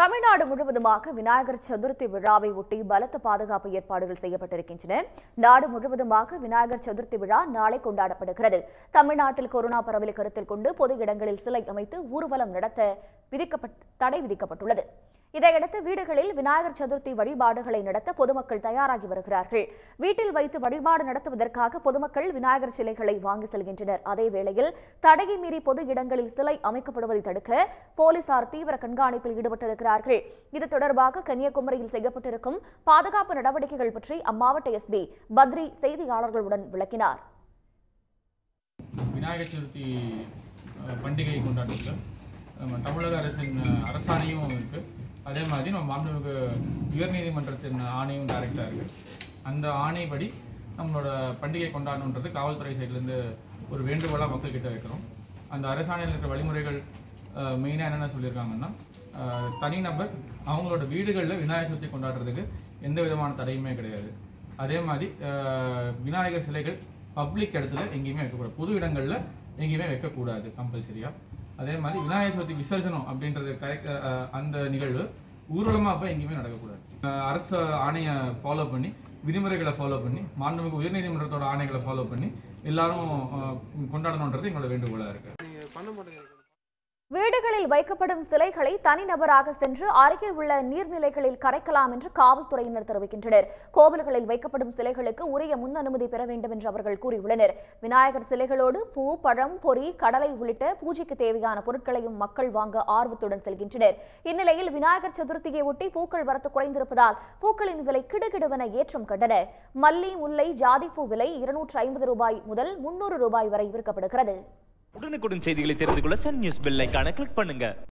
தமிழ்நாடு முழுவதுமாக விநாயகர் சதுர்த்தி விழாவை ஒட்டி பலத்த பாதுகாப்பு ஏற்பாடுகள் செய்யப்பட்டிருக்கின்றன நாடு முழுவதுமாக விநாயகர் சதுர்த்தி விழா நாளை கொண்டாடப்படுகிறது தமிழ்நாட்டில் கொரோனா பரவலை கருத்தில் கொண்டு பொது இடங்களில் சிலை அமைத்து ஊர்வலம் நடத்த விதிக்கப்பட் தடை விதிக்கப்பட்டுள்ளது இதையடுத்து வீடுகளில் விநாயகர் சதுர்த்தி வழிபாடுகளை நடத்த பொதுமக்கள் தயாராகி வருகிறார்கள் வீட்டில் வைத்து வழிபாடு நடத்துவதற்காக பொதுமக்கள் விநாயகர் சிலைகளை வாங்கி செல்கின்றனர் அதே வேளையில் தடையை மீறி பொது இடங்களில் சிலை அமைக்கப்படுவதை தடுக்க போலீசார் தீவிர கண்காணிப்பில் ஈடுபட்டிருக்கிறார்கள் இது தொடர்பாக கன்னியாகுமரியில் செய்யப்பட்டிருக்கும் பாதுகாப்பு நடவடிக்கைகள் பற்றி அம்மாவட்ட எஸ்பி பத்ரி செய்தியாளர்களுடன் விளக்கினார் விநாயகர் சதுர்த்தி அஹ், பண்டிகை கொண்டாட்டத்தில் நம்ம தமிழக அரசின் அஹ், அரசாணையும் இருக்குது அதே மாதிரி நம்ம மாண்புமிகு உயர்நீதிமன்றத்தின் ஆணையும் டைரக்டாக இருக்குது அந்த ஆணைப்படி நம்மளோட பண்டிகை கொண்டாடணுன்றது காவல்துறை சைட்லேருந்து ஒரு வேண்டுகோளாக மக்கள்கிட்ட வைக்கிறோம் அந்த அரசாணையில் இருக்கிற வழிமுறைகள் மெயினாக என்னென்ன சொல்லியிருக்காங்கன்னா அஹ், தனிநபர் அவங்களோட வீடுகளில் விநாயகர் சதுர்த்தி கொண்டாடுறதுக்கு எந்த விதமான தடையுமே கிடையாது அதே மாதிரி அஹ், விநாயகர் சிலைகள் பப்ளிக் இடத்துல எங்கேயுமே வைக்கக்கூடாது பொது இடங்களில் எங்கேயுமே வைக்கக்கூடாது கம்பல்சரியாக அதே மாதிரி விநாயகர் சதுர்த்தி விசர்ஜனம் அப்படின்றது கரெக்ட் அந்த நிகழ்வு ஊர்வலமாக அப்போ எங்கேயுமே நடக்கக்கூடாது அஹ், அரசு ஆணையை ஃபாலோ பண்ணி விதிமுறைகளை ஃபாலோ பண்ணி மாண்புமிகு உயர்நீதிமன்றத்தோட ஆணைகளை ஃபாலோ பண்ணி எல்லாரும் அஹ், கொண்டாடணுன்றது எங்களோட வேண்டுகோளாக இருக்குது வீடுகளில் வைக்கப்படும் சிலைகளை தனிநபராக சென்று அருகில் உள்ள நீர்நிலைகளில் கரைக்கலாம் என்று காவல்துறையினர் தெரிவிக்கின்றனர் கோவில்களில் வைக்கப்படும் சிலைகளுக்கு உரிய முன் அனுமதி பெற வேண்டும் என்று அவர்கள் கூறியுள்ளனர் விநாயகர் சிலைகளோடு பூ பழம் பொறி கடலை உள்ளிட்ட பூஜைக்கு தேவையான பொருட்களையும் மக்கள் வாங்க ஆர்வத்துடன் செல்கின்றனர் இந்நிலையில் விநாயகர் சதுர்த்தியை ஒட்டி பூக்கள் வரத்து குறைந்திருப்பதால் பூக்களின் விலை கிடுகிடுவென ஏற்றம் கண்டன மல்லி முல்லை ஜாதிப்பூ விலை இருநூற்று ஐம்பது ரூபாய் முதல் முன்னூறு ரூபாய் வரை விற்கப்படுகிறது உடனுக்குடன் செய்திகளை தெரிந்து கொள்ள சன் நியூஸ் பெல் ஐகானை கிளிக் பண்ணுங்க